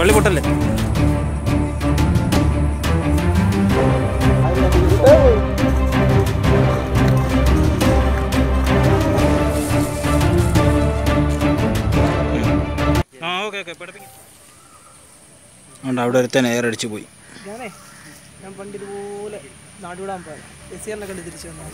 വള്ളി പൊട്ടല്ലേ ആ okay okay പഠിപ്പിക്കും ഉണ്ട് അവിടെ ഒരുത്തൻ എയർ അടിച്ചു പോയി ഞാനേ ഞാൻ പണ്ട് ഇതുപോലെ നാടുവിടാൻ പോയത് എസ് സിആറിനെ കണ്ട് തിരിച്ചു വന്നു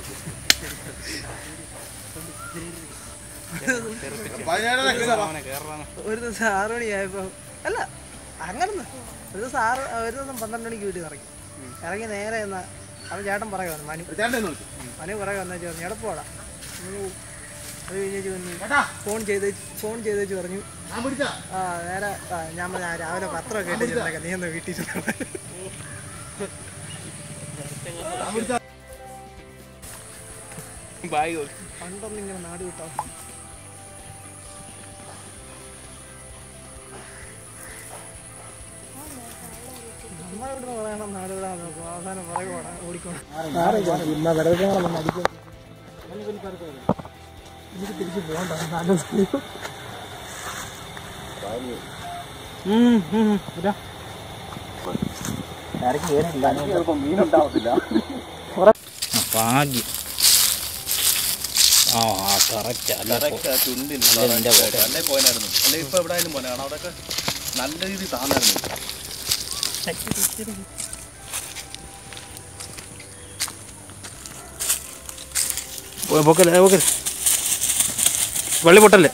ഒരു ദിവസം ആറ് മണിയായപ്പോൾ അല്ല അങ്ങനെ ഒരു ദിവസം ആറ് ഒരു ദിവസം പന്ത്രണ്ട് മണിക്ക് വീട്ടിൽ നിന്ന് ഇറങ്ങി ഇറങ്ങി നേരെ എന്നാ അവൻ ചേട്ടൻ പറയാ വന്നു മനു മനു പറയാ വന്നു പറഞ്ഞു എവിടെ പോടാ അത് കഴിഞ്ഞേച്ച് വന്നു ഫോൺ ചെയ്ത് ഫോൺ ചെയ്തേച്ച് പറഞ്ഞു ആ നേരെ ആ, ഞാൻ പറഞ്ഞു, ആ, രാവിലെ പത്രമൊക്കെ ഇട്ട് ചെന്നേക്കാം നീ ഒന്ന് വീട്ടിൽ ചെന്നാ മതി." പണ്ടൊന്നും ഇങ്ങനെ നാട് വിട്ടോ നമ്മളിവിടുന്ന് പറയണം നാട് വിടാൻ നോക്കും അവസാനം പുറകെ ഓടാൻ ഓടിക്കോണം എനിക്ക് തിരിച്ച് പോകണ്ട നല്ല സമയം ഭാഗ്യം ആ ആ കറക്റ്റ് അല്ല എൻ്റെ പോട്ടെ അല്ലേ പോയനായിരുന്നു അല്ലെ ഇപ്പൊ എവിടെയായാലും പോലെ കാരണം അവിടെയൊക്കെ നല്ല രീതിയിൽ താന്നായിരുന്നു പോക്കല്ലേ പോക്കല്ലേ വള്ളി പൊട്ടല്ലേ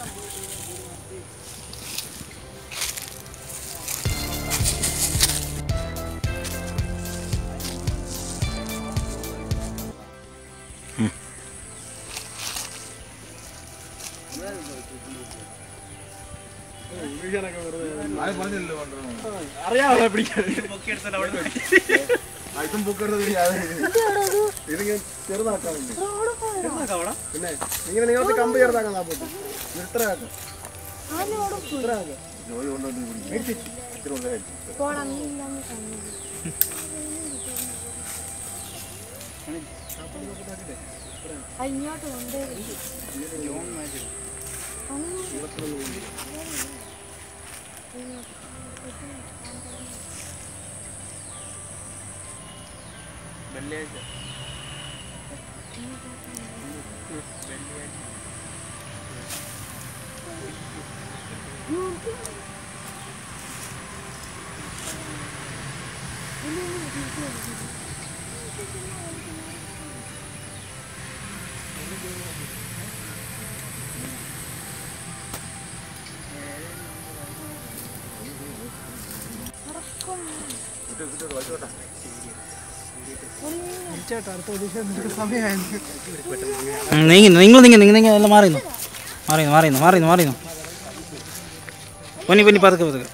ഇതും ബുക്കെടുത്ത് ഇതിങ്ങനെ ചെറുതാക്കാൻ പിന്നെ ഇങ്ങനെ നിങ്ങൾക്ക് കമ്പ് ചെറുതാക്കാൻ താല്പര്യം ഇത്ര ആക്കാം ജോലി കൊണ്ടുവന്ന് മേടിച്ചു ഇത്ര കൊണ്ടുവരാൻ ഇങ്ങോട്ട് കൊണ്ടുവരും ചേട്ടാ അടുത്ത ദിവസം നിനക്ക് സമയമായിരുന്നു ഉം, നീങ്ങി നിങ്ങൾ നീങ്ങി നിങ്ങൾ നീങ്ങി എല്ലാം മാറിയുന്നു മാറിയുന്നു മാറിയുന്നു മാറിയുന്നു മാറിയുന്നു പൊന്നി പൊന്നി പതുക്കെ പതുക്കെ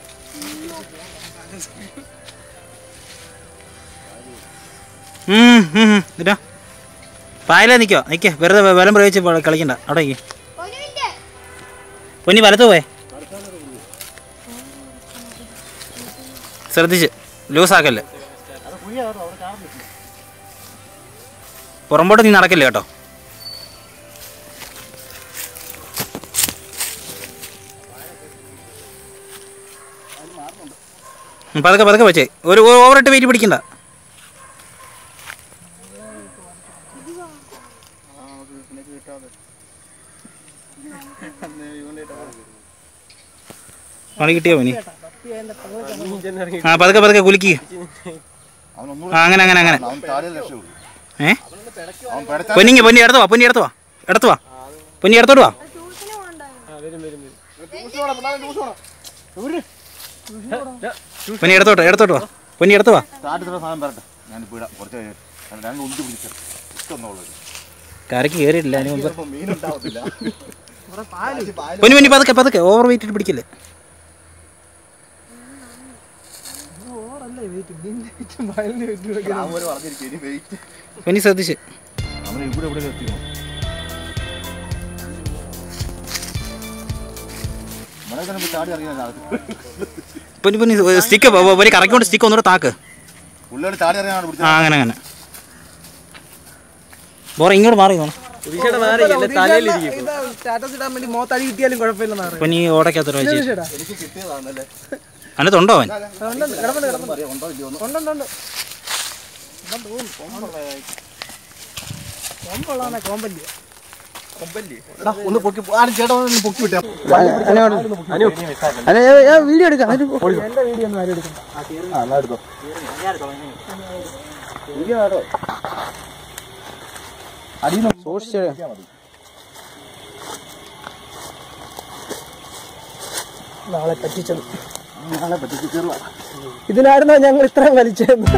ഉം, ഉം, ഉം, ഇതാ പായലേ നിൽക്കോ നിൽക്കേ വെറുതെ വെ- വെള്ളം പ്രയോഗിച്ച് പോ- കളിക്കണ്ട അവിടെ നിൽക്ക് പൊന്നി വലത്ത് പോയേ ശ്രദ്ധിച്ച് ലൂസാക്കല്ലേ പുറമ്പോട്ട് നീ നടക്കില്ല കേട്ടോ ഉം, പതുക്കെ പതുക്കെ വെച്ചേ ഒരു ഓവറിട്ട് വെയിറ്റ് പിടിക്കണ്ട പണി കിട്ടിയോ പനി ആ പതുക്കെ പതുക്കെ കുലുക്കി അവനൊന്നും ആ അങ്ങനെ അങ്ങനെ അങ്ങനെ അവൻ താഴെ രക്ഷയുള്ളൂ ഏ അവൻ പെടച്ച പൊന്നിങ്ങി പൊന്നി എടുത്തു വാ പൊന്നി എടുത്തു വാ എടുത്തു വാ പൊന്നി എടുത്തോട്ട് വാ ട്യൂഷന് പോകണ്ടായിരുന്നു പൊന്നി എടുത്തോട്ട് എടുത്തോട്ട് വാ പൊന്നി എടുത്തു വാ താഴത്തെ സാധനം വരട്ടെ ഞാനിപ്പോ ഇടാം കുറച്ച് കഴിഞ്ഞ് കാരണം രണ്ട് ഉണ്ടി പിടിച്ചത് ഇഷ്ടമൊന്നുള്ളൂ കരയ്ക്ക് കയറിയിട്ടില്ല അതിന് മുമ്പ് ചിലപ്പോൾ മീനുണ്ടാവത്തില്ല പൊന്നി പൊന്നി പതുക്കെ പതുക്കെ ഓവർ വെയിറ്റ് ഇട്ട് പിടിക്കില്ലേ ഓറല്ലേ വെയിറ്റ് നിന്റെ വെയിറ്റ് വയലിന് വെയിറ്റ് ആ പോലെ പറഞ്ഞിരിക്കും ഇനി വെയിറ്റ് പൊന്നി ശ്രദ്ധിച്ച് നമ്മൾ ഇവിടെ ഇവിടെ എത്തിയോ നമ്മളെ തന്നെ പോയി ചാടി ഇറങ്ങിയ പൊന്നി പൊന്നി സ്റ്റിക്ക് ഒരു കറക്കൊണ്ട് സ്റ്റിക്ക് ഒന്നുകൂടെ താക്ക് പുള്ളിയോട് ചാടി ഇറങ്ങിയാണ് ആ പിടിച്ചത് അങ്ങനെ അങ്ങനെ ബോറ ഇങ്ങോട്ട് മാറി നോണം ഉദീഷയുടെ മാറി എന്റെ തലയിലിരിക്കും ഇത് സ്റ്റാറ്റസ് ഇടാൻ വേണ്ടി മോത്തടി കിട്ടിയാലും കുഴപ്പമില്ലെന്ന് പറയും പൊന്നി ഓടക്കകത്തോട്ട് വെച്ച് ചേട്ടാ അതിനകത്തുണ്ടോ അവൻ ഉണ്ടുണ്ട് കിടപ്പുണ്ട് കിടപ്പുണ്ട് ഉണ്ടുണ്ട് ഉണ്ട് കോമ്പുള്ളതാണെ കോമ്പല്ലേ ഒന്ന് പൊക്കി ആരും ചേട്ടാ ഒന്ന് പൊക്കി വിട്ടാ വീഡിയോ എടുക്കാം എന്റെ വീഡിയോ ഒന്നും ആരും എടുക്കണ്ട സൂക്ഷിച്ചേ നാളെ പറ്റിച്ചത് ഇതിനായിരുന്നോ ഞങ്ങൾ ഇത്രയും വലിച്ചത്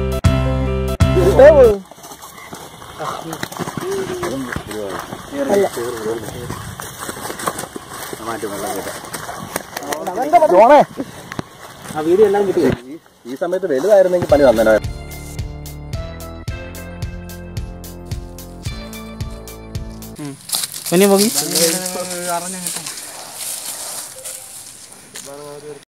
ഈ സമയത്ത് വലുതായിരുന്നെങ്കിൽ പണി തന്നെ പൊന്നി പോകി